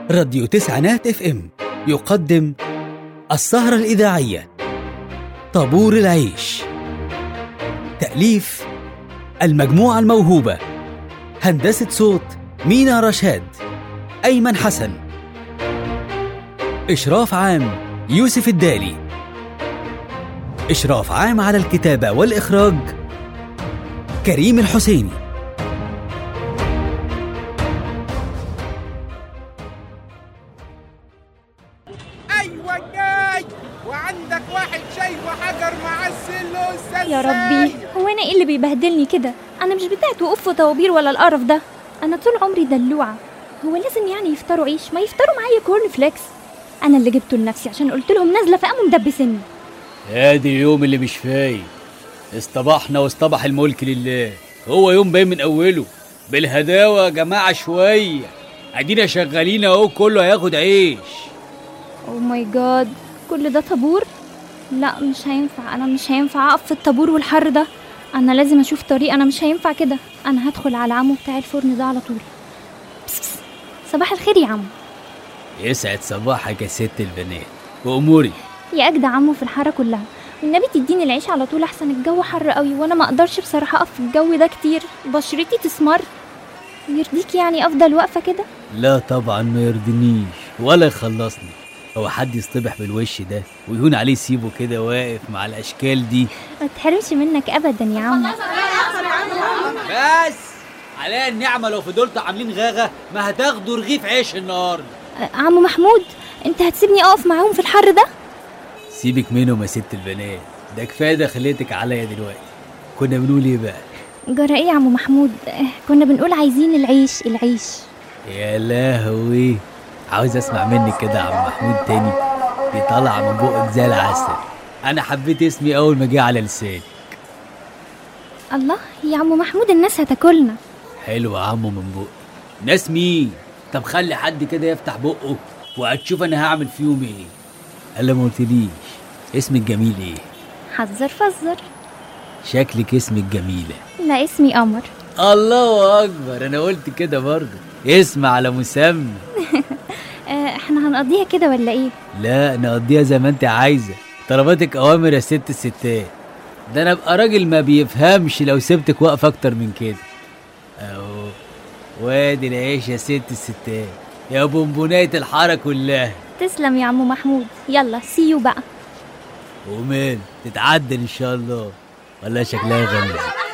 راديو تسعينات اف ام يقدم السهرة الإذاعية طابور العيش تأليف المجموعة الموهوبة هندسة صوت مينا رشاد أيمن حسن إشراف عام يوسف الدالي إشراف عام على الكتابة والإخراج كريم الحسيني ايوه جاي وعندك واحد شاي وحجر معسل له السلسال يا ربي هو انا ايه اللي بيبهدلني كده انا مش بتاعت وقوف وطوابير ولا القرف ده انا طول عمري دلوعه هو لازم يعني يفطروا عيش ما يفطروا معايا كورن فليكس انا اللي جبته لنفسي عشان قلت لهم نازله فقاموا مدبسني ادي اليوم اللي مش فايق اصطبحنا واصطبح الملك لله هو يوم باين من اوله بالهداوه يا جماعه شويه ادينا شغالين اهو كله هياخد عيش او ماي جاد كل ده طابور لا مش هينفع انا مش هينفع اقف في الطابور والحر ده انا لازم اشوف طريق انا مش هينفع كده انا هدخل على عمو بتاع الفرن ده على طول بس بس. صباح الخير يا عمو يسعد صباحك يا ست البنات واموري يا اجدع عمو في الحاره كلها والنبي تديني العيش على طول احسن الجو حر قوي وانا ما اقدرش بصراحه اقف في الجو ده كتير بشرتي تسمر يرضيك يعني افضل واقفه كده لا طبعا ما يرضينيش ولا يخلصني هو حد يصطبح بالوش ده ويهون عليه سيبه كده واقف مع الاشكال دي ما تحرمش منك ابدا يا عمو بس عليا النعمه لو فضلتوا عاملين غاغه ما هتاخدوا رغيف عيش النهارده أه، عمو محمود انت هتسيبني اقف معاهم في الحر ده سيبك منهم يا ست البنات ده كفايه دخلتك عليا دلوقتي كنا بنقول ايه بقى جرى ايه يا عمو محمود أه، كنا بنقول عايزين العيش العيش يا لهوي عاوز اسمع منك كده يا عم محمود تاني بيطلع من بقك زي العسل انا حبيت اسمي اول ما جه على لساني الله يا عمو محمود الناس هتاكلنا حلو يا عمو من بقي ناس مين طب خلي حد كده يفتح بقه وهتشوف انا هعمل فيهم ايه الا ما قلتليش اسمك جميل ايه حذر فزر شكلك اسمك جميله لا اسمي قمر الله اكبر انا قلت كده برضه اسم على مسمى أه احنا هنقضيها كده ولا ايه لا نقضيها زي ما انت عايزه طلباتك اوامر يا ست الستات ده انا ابقى راجل ما بيفهمش لو سبتك واقف اكتر من كده اهو وادي العيش يا ست الستات يا بونبونات الحاره كلها تسلم يا عمو محمود يلا سيو بقى ومال تتعدل ان شاء الله ولا شكلها غمز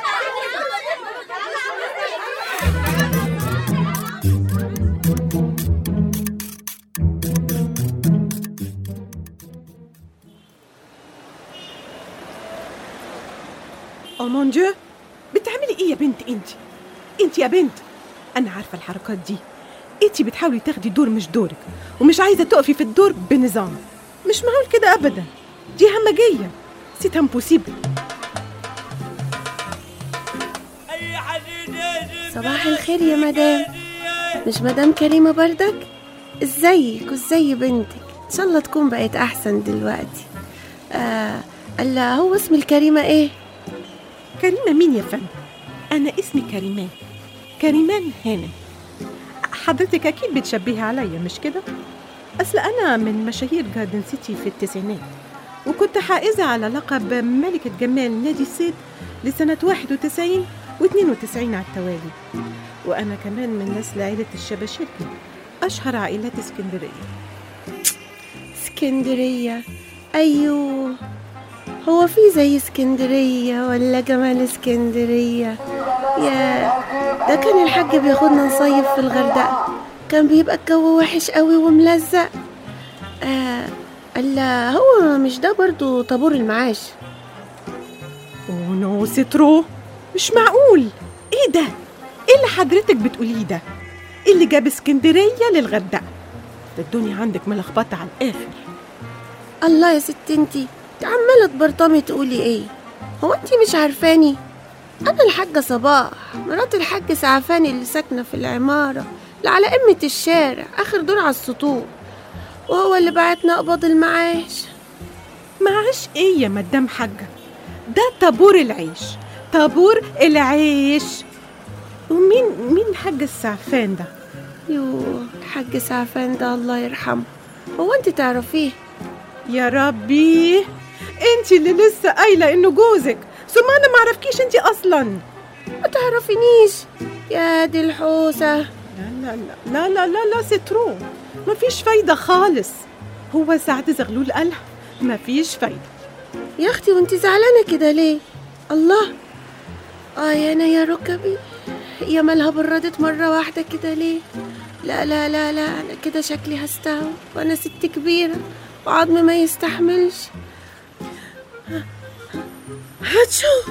او مون ديو بتعملي ايه يا بنت انت انت يا بنت انا عارفه الحركات دي انت بتحاولي تاخدي دور مش دورك ومش عايزه تقفي في الدور بنظام مش معقول كده ابدا دي همجيه سيت امبوسيبل صباح الخير يا مدام مش مدام كريمة بردك ازيك وازاي بنتك ان شاء الله تكون بقت احسن دلوقتي آه الا هو اسم الكريمة ايه كريمه مين يا فندم انا اسمي كريمان كريمان هانم حضرتك اكيد بتشبهي عليا مش كده اصل انا من مشاهير جاردن سيتي في التسعينات وكنت حائزة على لقب ملكة جمال نادي الصيد لسنة 91 و92 على التوالي وأنا كمان من نسل عائلة الشباشبي أشهر عائلات اسكندرية اسكندرية ايوه هو في زي اسكندرية ولا جمال اسكندرية يا ده كان الحاج بياخدنا نصيف في الغردقة كان بيبقى الجو وحش قوي وملزق آه الا هو مش ده برضو طابور المعاش ونو سترو مش معقول ايه ده ايه اللي حضرتك بتقوليه ده إيه اللي جاب اسكندرية للغردقة ده الدنيا عندك ملخبطة على الآخر الله يا ست انتي انت عمالة تبرطمي تقولي ايه هو انتي مش عارفاني انا الحاجة صباح مرات الحاج سعفاني اللي ساكنة في العمارة اللي على قمة الشارع اخر دور على السطوح وهو اللي بعتنا اقبض المعاش معاش ايه يا مدام حاجة ده طابور العيش طابور العيش ومين مين حاج السعفان ده يوه الحاج سعفان ده الله يرحمه هو انت تعرفيه يا ربي انت اللي لسه قايله انه جوزك ثم انا ما اعرفكيش انت اصلا ما تعرفينيش يا دي الحوسه لا لا لا لا لا لا لا سترو ما فيش فايده خالص هو سعد زغلول قالها ما فيش فايده يا اختي وانت زعلانه كده ليه الله اه يا انا يا ركبي يا مالها بردت مره واحده كده ليه لا لا لا لا انا كده شكلي هستهوى وانا ست كبيره وعظمي ما يستحملش هاتشو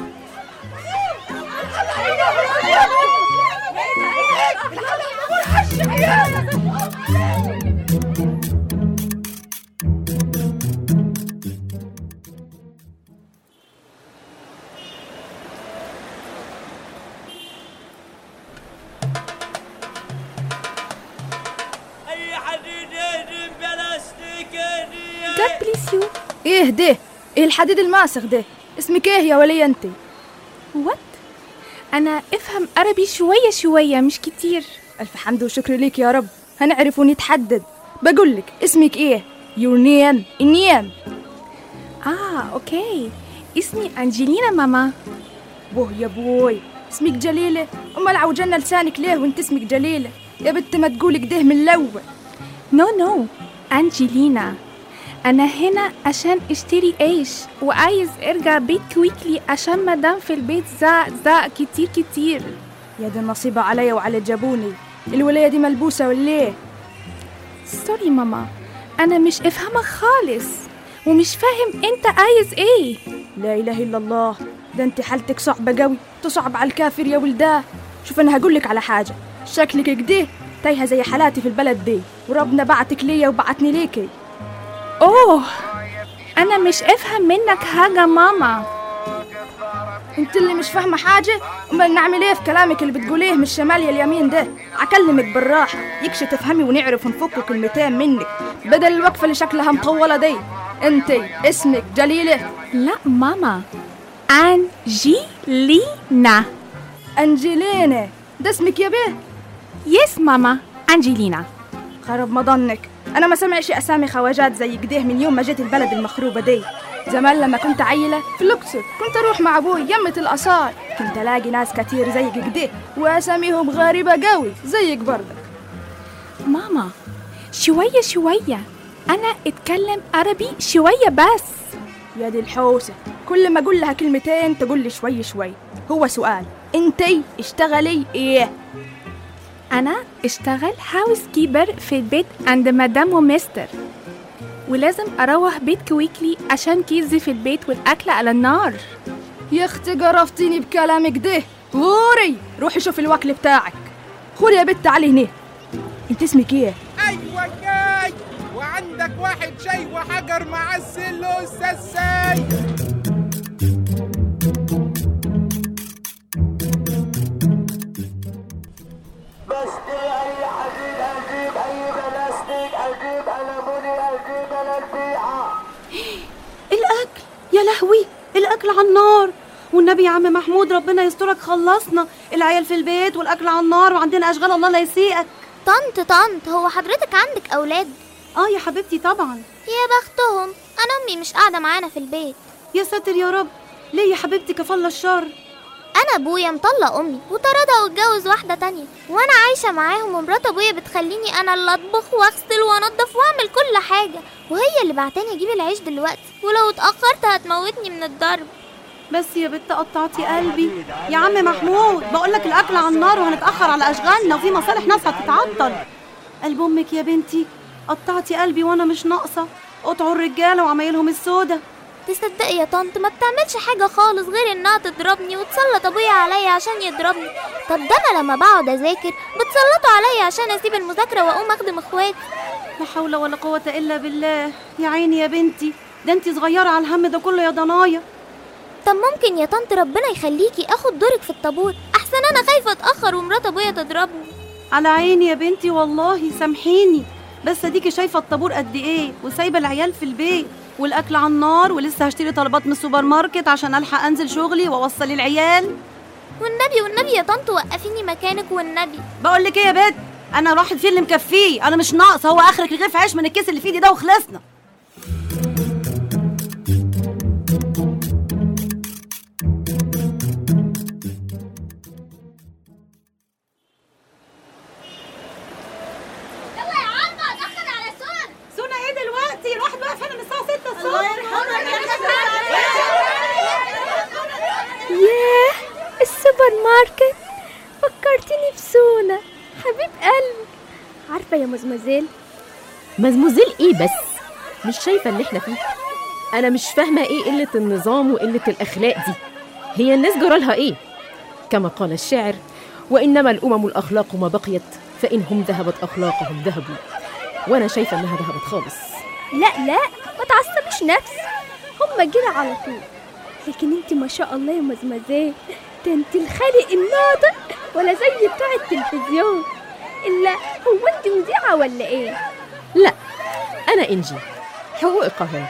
اي حديد يهدم بلاستيك يهدم جاد بليس يو ايه ده ايه الحديد الماسخ ده اسمك ايه يا ولية انت وات انا افهم عربي شويه شويه مش كتير الف حمد وشكر ليك يا رب هنعرف ونتحدد بقولك اسمك ايه يور نيم النيم اه اوكي اسمي انجلينا ماما بوه يا بوي اسمك جليلة امال عوجنا لسانك ليه وانت اسمك جليلة يا بنت ما تقولك ده من الاول نو نو انجلينا انا هنا عشان اشتري عيش وعايز ارجع بيت كويكلي عشان مدام في البيت زعق زعق كتير كتير يا دي النصيبة عليا وعلى جابوني الولاية دي ملبوسة ولا ايه سوري ماما انا مش افهمك خالص ومش فاهم انت عايز ايه لا اله الا الله ده انت حالتك صعبة قوي تصعب على الكافر يا ولداه شوف انا هقولك على حاجة شكلك كده تايهة زي حالاتي في البلد دي وربنا بعتك ليا وبعتني ليكي اوه انا مش افهم منك حاجه ماما انت اللي مش فاهمة حاجة امال نعمل ايه في كلامك اللي بتقوليه من الشمال يا اليمين ده اكلمك بالراحة يكش تفهمي ونعرف نفك كلمتين منك بدل الوقفة اللي شكلها مطولة دي انت اسمك جليلة لا ماما انجيلينا انجلينا ده اسمك يا بيه يس ماما انجلينا خرب مضنك انا ما سمعش اسامي خواجات زي كده من يوم ما جيت البلد المخروبه دي زمان لما كنت عيلة في الأقصر كنت أروح مع أبوي يمة الآثار كنت ألاقي ناس كتير زيك كده وأساميهم غريبة قوي زيك برضك ماما شويه شويه انا اتكلم عربي شويه بس يا دي الحوسة كل ما أقول لها كلمتين تقول لي شوي شوي هو سؤال انتي اشتغلي ايه انا اشتغل هاوس كيبر في البيت عند مدام ومستر ولازم اروح بيت كويكلي عشان كيزي في البيت والاكل على النار يا اختي قرفتيني بكلامك ده غوري روحي شوفي الوكل بتاعك خوري يا بت تعالي هنا انت اسمك ايه ايوه جاي وعندك واحد شاي وحجر مع السلوس الساي بشتري اي حديد اجيب اي بلاستيك اجيب الموني اجيب البيعه الأكل يا لهوي الأكل على النار والنبي يا عم محمود ربنا يسترك خلصنا العيال في البيت والأكل على النار وعندنا أشغال الله لا يسيئك طنط طنط هو حضرتك عندك أولاد آه يا حبيبتي طبعا يا بختهم أنا أمي مش قاعدة معانا في البيت يا ساتر يا رب ليه يا حبيبتي كفل الشر أنا أبويا مطلق أمي وطردها واتجوز واحدة تانية وأنا عايشة معاهم ومرات أبويا بتخليني أنا اللي أطبخ وأغسل وأنضف وأعمل كل حاجة وهي اللي بعتني أجيب العيش دلوقتي ولو اتأخرت هتموتني من الضرب بس يا بت قطعتي قلبي يا عم محمود بقول لك الأكل على النار وهنتأخر على أشغالنا وفي مصالح ناس هتتعطل قلب أمك يا بنتي قطعتي قلبي وأنا مش ناقصة قطعوا الرجالة وعمايلهم السودة تصدقي يا طنط ما بتعملش حاجة خالص غير إنها تضربني وتسلط أبويا عليا عشان يضربني طب ده أنا لما بقعد أذاكر بتسلطوا عليا عشان أسيب المذاكرة وأقوم أخدم إخواتي لا حول ولا قوة إلا بالله يا عيني يا بنتي ده انتي صغيرة على الهم ده كله يا ضنايا طب ممكن يا طنط ربنا يخليكي اخد دورك في الطابور احسن انا خايفه اتاخر ومرات ابويا تضربني على عيني يا بنتي والله سامحيني بس اديكي شايفه الطابور قد ايه وسايبه العيال في البيت والاكل على النار ولسه هشتري طلبات من السوبر ماركت عشان الحق انزل شغلي واوصل العيال والنبي والنبي يا طنط وقفيني مكانك والنبي بقول لك ايه يا بت انا الواحد فيه اللي مكفيه انا مش ناقصه هو اخرك رغيف عيش من الكيس اللي في ايدي ده وخلصنا يلا يا عم اتاخر على سون سونا ايه دلوقتي الواحد واقف هنا من الساعه 6 الصبح الله يرحمك ياه السوبر ماركت فكرتني بسونا حبيب قلبي عارفة يا مزمزيل مزموزيل ايه بس مش شايفه اللي احنا فيه انا مش فاهمه ايه قله النظام وقله الاخلاق دي هي الناس جرالها ايه كما قال الشاعر وانما الامم الاخلاق ما بقيت فانهم ذهبت اخلاقهم ذهبوا وانا شايفه انها ذهبت خالص لا لا ما تعصبش نفسي هما كده على طول لكن انت ما شاء الله يا مزمزيل ده انت الخالق الناطق ولا زي بتوع التلفزيون الا هو انت مذيعه ولا ايه لا انا انجي حقوق القاهره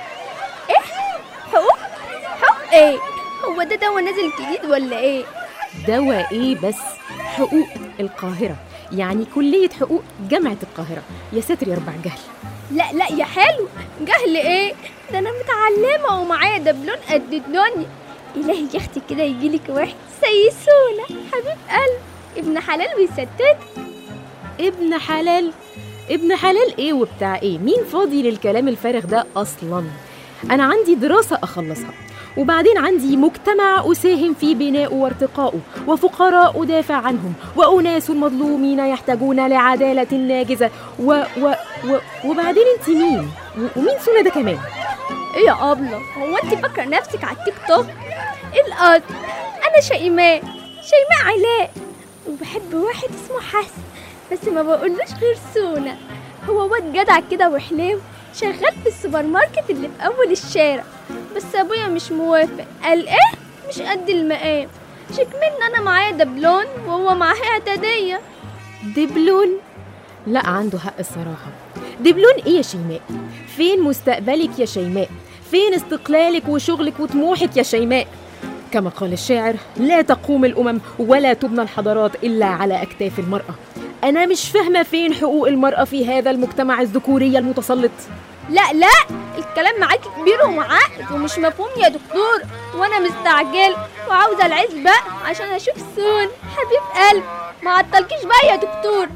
حقوق حقوق ايه هو ده دواء نازل جديد ولا ايه دواء ايه بس حقوق القاهره يعني كليه حقوق جامعه القاهره يا ساتر يا ربع جهل لا لا يا حلو جهل ايه ده انا متعلمه ومعايا دبلون قد الدنيا الهي يا اختي كده يجيلك واحد سيسونا حبيب قلب ابن حلال ويستت ابن حلال ابن حلال ايه وبتاع ايه مين فاضي للكلام الفارغ ده اصلا انا عندي دراسه اخلصها وبعدين عندي مجتمع اساهم في بنائه وارتقائه وفقراء ادافع عنهم واناس مظلومين يحتاجون لعداله ناجزه و و و وبعدين انت مين و- ومين سونا ده كمان ايه يا ابله هو انت فاكره نفسك على التيك توك ايه القصد انا شيماء شيماء علاء وبحب واحد اسمه حسن بس ما بقولوش غير سونا هو واد جدع كده وحلو شغال في السوبر ماركت اللي في اول الشارع بس ابويا مش موافق قال ايه مش قد المقام شكمن انا معايا دبلون وهو معاه اعداديه دبلون لا عنده حق الصراحة دبلون ايه يا شيماء فين مستقبلك يا شيماء فين استقلالك وشغلك وطموحك يا شيماء كما قال الشاعر لا تقوم الأمم ولا تبنى الحضارات إلا على أكتاف المرأة أنا مش فاهمة فين حقوق المرأة في هذا المجتمع الذكوري المتسلط لا لا الكلام معاكي كبير ومعقد ومش مفهوم يا دكتور وانا مستعجل وعاوزه العيش بقى عشان اشوف سون حبيب قلب ما عطلكيش بقى يا دكتور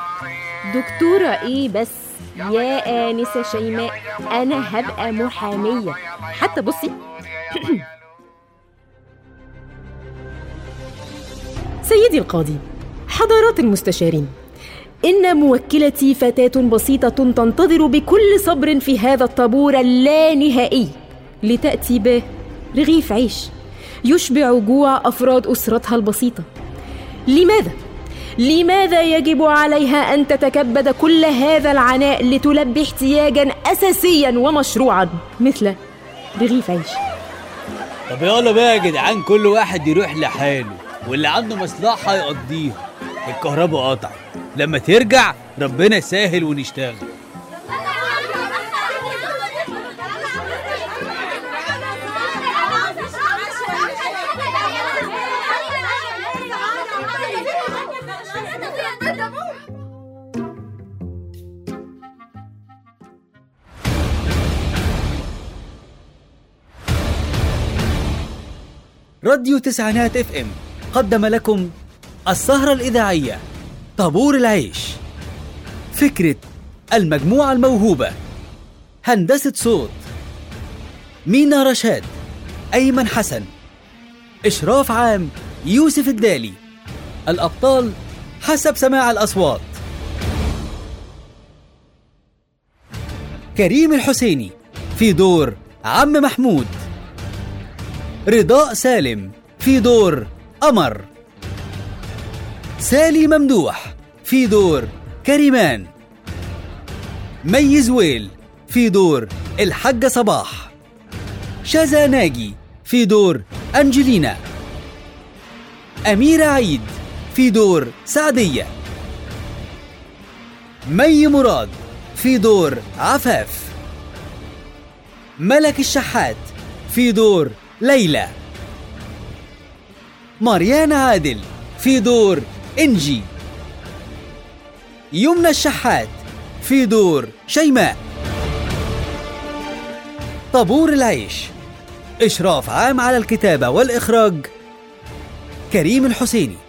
دكتورة ايه بس يا آنسة شيماء أنا هبقى محامية حتى بصي سيدي القاضي حضرات المستشارين إن موكلتي فتاة بسيطة تنتظر بكل صبر في هذا الطابور اللانهائي لتأتي برغيف عيش يشبع جوع أفراد أسرتها البسيطة لماذا؟ لماذا يجب عليها أن تتكبد كل هذا العناء لتلبي احتياجا أساسيا ومشروعا مثل رغيف عيش طب يلا بقى يا جدعان كل واحد يروح لحاله واللي عنده مصلحة يقضيها الكهرباء قطعت لما ترجع ربنا يسهل ونشتغل راديو تسعينات اف ام قدم لكم السهرة الإذاعية طابور العيش فكرة المجموعة الموهوبة هندسة صوت مينا رشاد أيمن حسن إشراف عام يوسف الدالي الأبطال حسب سماع الأصوات كريم الحسيني في دور عم محمود رضاء سالم في دور قمر سالي ممدوح في دور كريمان مي زويل في دور الحاجة صباح شذا ناجي في دور أنجلينا أميرة عيد في دور سعدية مي مراد في دور عفاف مريم عادل في دور سمية في دور الحاجة صباح شذا ناجي في دور أنجلينا أميرة عيد في دور سعدية مي مراد في دور سعدية مي مراد في دور عفاف مريم عادل في دور سمية في دور الحاجة صباح شذا ناجي في دور سعدية ملك الشحات في دور ليلى مريان عادل في دور إنجي يمنى الشحات في دور شيماء طابور العيش إشراف عام على الكتابة والإخراج كريم الحسيني